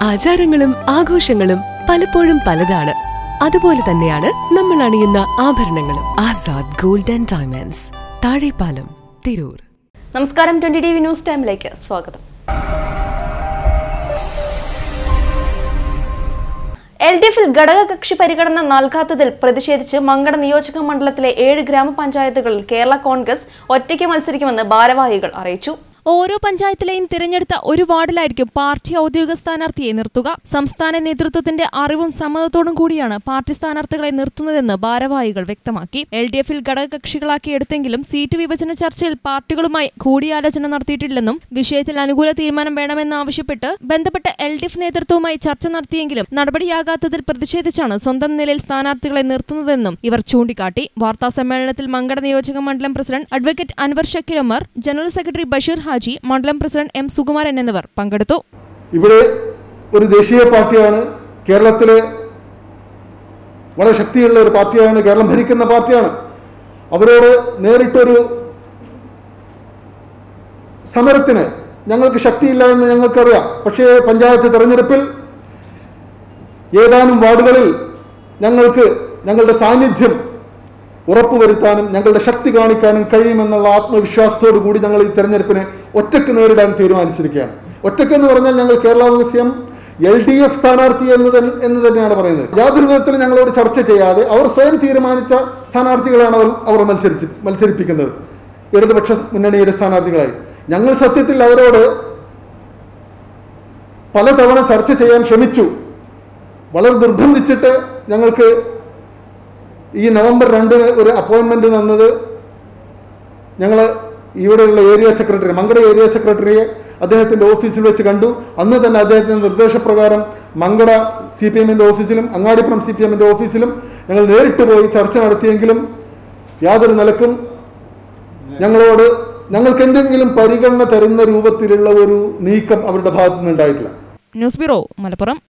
ആചാരങ്ങളും ആഘോഷങ്ങളും പലപ്പോഴും പലതാണ് അതുപോലെ തന്നെയാണ് നമ്മൾ അണിയുന്ന ആഭരണങ്ങളും Azad gold and diamonds Thazhepalam Tirur നമസ്കാരം ട്വന്റി ടി വി ന്യൂസ് ടൈമിലേക്ക് സ്വാഗതം എൽ ഡി എഫിൽ ഘടകകക്ഷി പരിഗണന നൽകാത്തതിൽ പ്രതിഷേധിച്ച് മങ്കട നിയോജക മണ്ഡലത്തിലെ ഏഴ് ഗ്രാമപഞ്ചായത്തുകളിൽ കേരള കോൺഗ്രസ് ഒറ്റയ്ക്ക് മത്സരിക്കുമെന്ന് ഭാരവാഹികൾ അറിയിച്ചു ഓരോ പഞ്ചായത്തിലെയും തിരഞ്ഞെടുത്ത ഒരു വാർഡിലായിരിക്കും പാർട്ടി ഔദ്യോഗിക സ്ഥാനാർത്ഥിയെ നിർത്തുക സംസ്ഥാന നേതൃത്വത്തിന്റെ അറിവും സമ്മതത്തോടും കൂടിയാണ് പാർട്ടി സ്ഥാനാർത്ഥികളെ നിർത്തുന്നതെന്ന് ഭാരവാഹികൾ വ്യക്തമാക്കി എൽ ഡി എഫിൽ ഘടകകക്ഷികളാക്കി എടുത്തെങ്കിലും സീറ്റ് വിഭജന ചർച്ചയിൽ പാർട്ടികളുമായി കൂടിയാലോചന നടത്തിയിട്ടില്ലെന്നും വിഷയത്തിൽ അനുകൂല തീരുമാനം വേണമെന്നാവശ്യപ്പെട്ട് ബന്ധപ്പെട്ട എൽ ഡി എഫ് നേതൃത്വവുമായി ചർച്ച നടത്തിയെങ്കിലും നടപടിയാകാത്തതിൽ പ്രതിഷേധിച്ചാണ് സ്വന്തം നിലയിൽ സ്ഥാനാർത്ഥികളെ നിർത്തുന്നതെന്നും ഇവർ ചൂണ്ടിക്കാട്ടി വാർത്താ സമ്മേളനത്തിൽ മങ്കട നിയോജക മണ്ഡലം president advocate Anwar Shakir Umar general secretary Basheer Haji മണ്ഡലം പ്രസിഡന്റ് എം സുകുമാരൻ എന്നിവർ പങ്കെടുത്തു ഇവിടെ ഒരു ദേശീയ പാർട്ടിയാണ് കേരളത്തിലെ വളരെ ശക്തിയുള്ള ഒരു പാർട്ടിയാണ് കേരളം ഭരിക്കുന്ന പാർട്ടിയാണ് അവരോട് നേരിട്ടൊരു സമരത്തിന് ഞങ്ങൾക്ക് ശക്തിയില്ല എന്ന് ഞങ്ങൾക്കറിയാം പക്ഷേ പഞ്ചായത്ത് തെരഞ്ഞെടുപ്പിൽ ഏതാനും വാർഡുകളിൽ ഞങ്ങൾക്ക് ഞങ്ങളുടെ സാന്നിധ്യം ഉറപ്പുവരുത്താനും ഞങ്ങളുടെ ശക്തി കാണിക്കാനും കഴിയുമെന്നുള്ള ആത്മവിശ്വാസത്തോടു കൂടി ഞങ്ങൾ ഈ തെരഞ്ഞെടുപ്പിനെ ഒറ്റയ്ക്ക് നേരിടാൻ തീരുമാനിച്ചിരിക്കുകയാണ് ഒറ്റയ്ക്കെന്ന് പറഞ്ഞാൽ ഞങ്ങൾ കേരള കോൺഗ്രസ്യം എൽ ഡി എഫ് സ്ഥാനാർത്ഥി എന്ന് തന്നെ എന്ന് തന്നെയാണ് പറയുന്നത് യാതൊരു വിധത്തിലും ഞങ്ങളോട് ചർച്ച ചെയ്യാതെ അവർ സ്വയം തീരുമാനിച്ച സ്ഥാനാർത്ഥികളാണ് അവർ അവർ മത്സരിച്ച് മത്സരിപ്പിക്കുന്നത് ഇടതുപക്ഷ മുന്നണിയുടെ സ്ഥാനാർത്ഥികളായി ഞങ്ങൾ സത്യത്തിൽ അവരോട് പലതവണ ചർച്ച ചെയ്യാൻ ശ്രമിച്ചു വളരെ നിർബന്ധിച്ചിട്ട് ഞങ്ങൾക്ക് ഈ നവംബർ രണ്ടിന് ഒരു അപ്പോയിൻമെന്റ് തന്നത് ഞങ്ങൾ ഇവിടെയുള്ള ഏരിയ സെക്രട്ടറി മങ്കട ഏരിയ സെക്രട്ടറിയെ അദ്ദേഹത്തിന്റെ ഓഫീസിൽ വെച്ച് കണ്ടു അന്ന് തന്നെ അദ്ദേഹത്തിന്റെ നിർദ്ദേശപ്രകാരം മങ്കട സി പി എമ്മിന്റെ ഓഫീസിലും അങ്ങാടിപ്പുറം സി പി എമ്മിന്റെ ഓഫീസിലും ഞങ്ങൾ നേരിട്ട് പോയി ചർച്ച നടത്തിയെങ്കിലും യാതൊരു നിലക്കും ഞങ്ങളോട് ഞങ്ങൾക്ക് എന്തെങ്കിലും പരിഗണന തരുന്ന രൂപത്തിലുള്ള ഒരു നീക്കം അവരുടെ ഭാഗത്തുനിന്ന് ഉണ്ടായിട്ടില്ല ന്യൂസ് ബ്യൂറോ മലപ്പുറം